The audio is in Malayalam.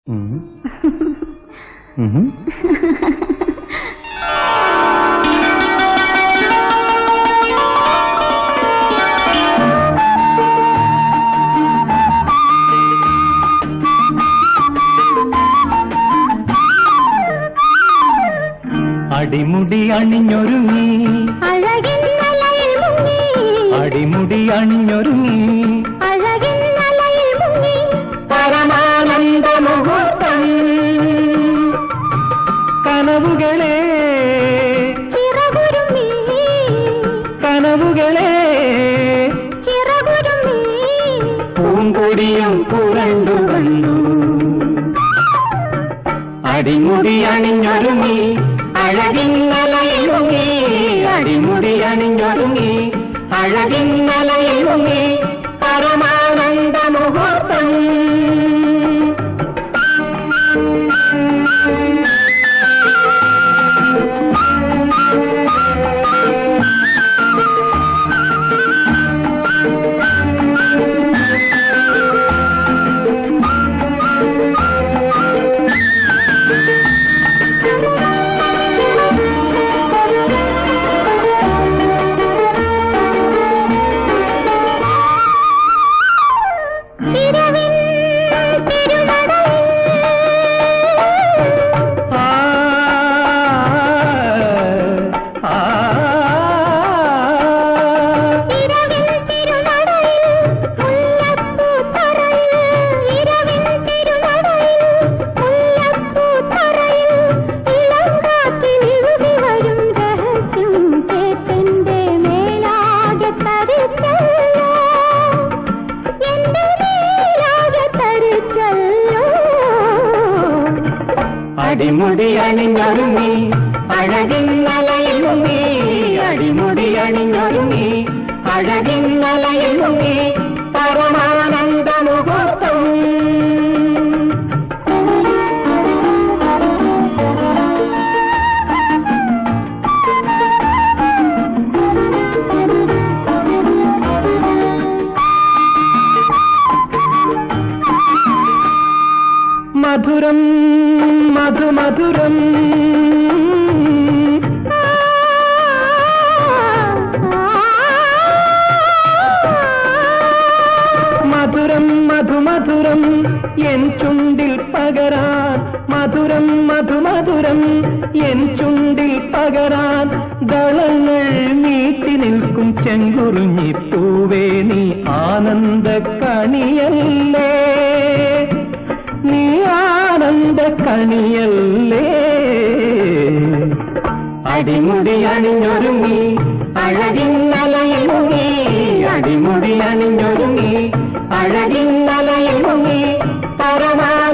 അടിമുടി അണിഞ്ഞൊരുങ്ങി അഴകിൻ നലയിൽ മുങ്ങി അടിമുടി അണിഞ്ഞൊരുങ്ങി അഴകിൻ നലയിൽ മുങ്ങി പരമാനന്ദ മുഹൂർത്തം കനവുകളെ ചിറകുരുമി കനവുകളെ ചിറകുരുമി പൂങ്കൊടിയും പുരണ്ടു വന്നു അടിമുടി അണിഞ്ഞൊരുങ്ങി അഴകിൻ നലയിലുങ്ങി അടിമുടി അണിഞ്ഞൊരുങ്ങി അഴകിൻ നലയിലുങ്ങി പരമാനന്ദ മുഹൂർത്തം ഇരവിൻ തിരുനടയിൽ ആ, ആ, ഇരവിൻ തിരുനടയിൽ മുല്ലപ്പൂത്തറയിൽ ഇരവിൻ തിരുനടയിൽ മുല്ലപ്പൂത്തറയിൽ ഇളം കാറ്റിലിഴുകി വരും രഹസ്യം കേട്ടെന്റെ മേലാകെ തരിച്ചല്ലോ എന്റെ മേലാകെ തരിച്ചല്ലോ അടിമുടി അണിഞ്ഞൊരുങ്ങി അഴകിൻ നലയിലുങ്ങി അടിമുടി അണിഞ്ഞൊരുങ്ങി അഴകിൻ നലയിലുങ്ങി പരമാനന്ദ മുഹൂർത്തം മധുരം മധുമധുരം മധുരം മധുമധുരം എൻ ചുണ്ടിൽ പകരാൻ മധുരം മധുമധുരം എൻ ചുണ്ടിൽ പകരാൻ ദളങ്ങൾ നീട്ടി നിൽക്കും ചെങ്കുറിഞ്ഞി പൂവേ നീ ആനന്ദ കണിയല്ലേ നീ ആനന്ദ കണിയല്ലേ അടിമുടി അണിഞ്ഞൊരുങ്ങി അഴകിൻ നലയിൽ മുങ്ങി അടിമുടി അണിഞ്ഞൊരുങ്ങി അഴകിൻ നലയിൽ മുങ്ങി പരമാ